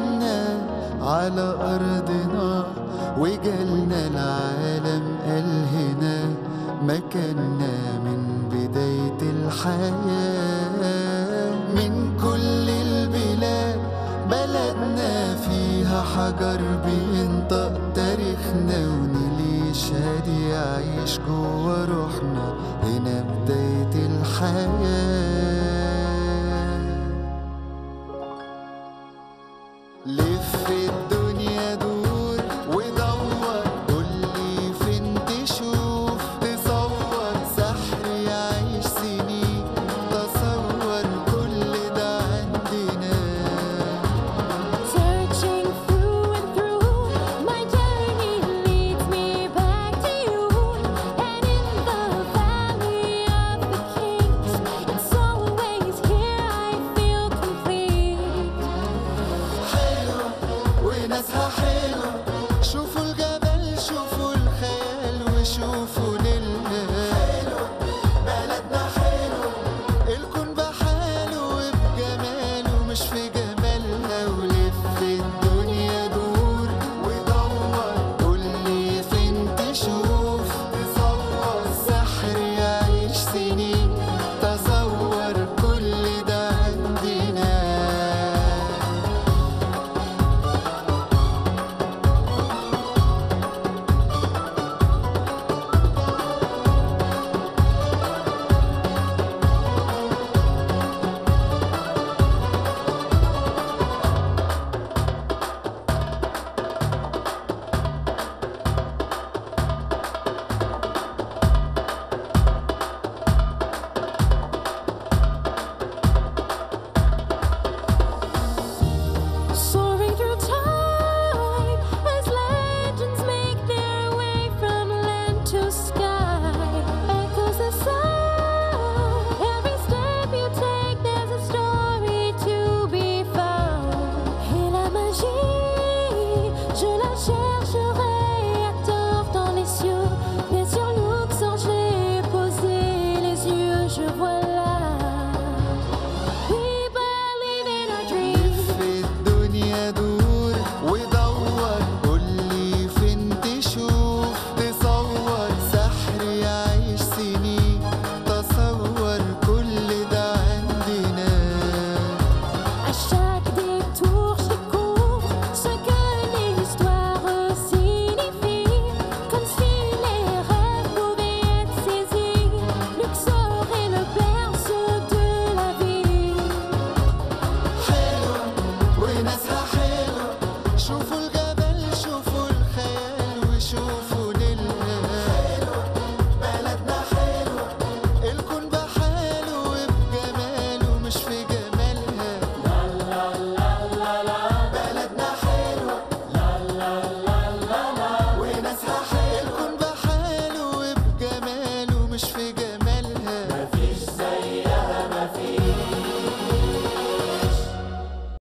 منا على أرضنا وجالنا العالم قال هنا مكاننا من بداية الحياة من كل البلاد بلدنا فيها حجر بينطق تاريخنا ونيل يشهد يعيش جوا روحنا هنا بداية الحياة لف الدنيا دور ودور قولي فين تشوف تصور سحر يعيش سنين تصور كل ده عندنا Searching through and through, my journey leads me back to you. And in the valley of the kings, it's always here I feel complete. حلو وناسها حلو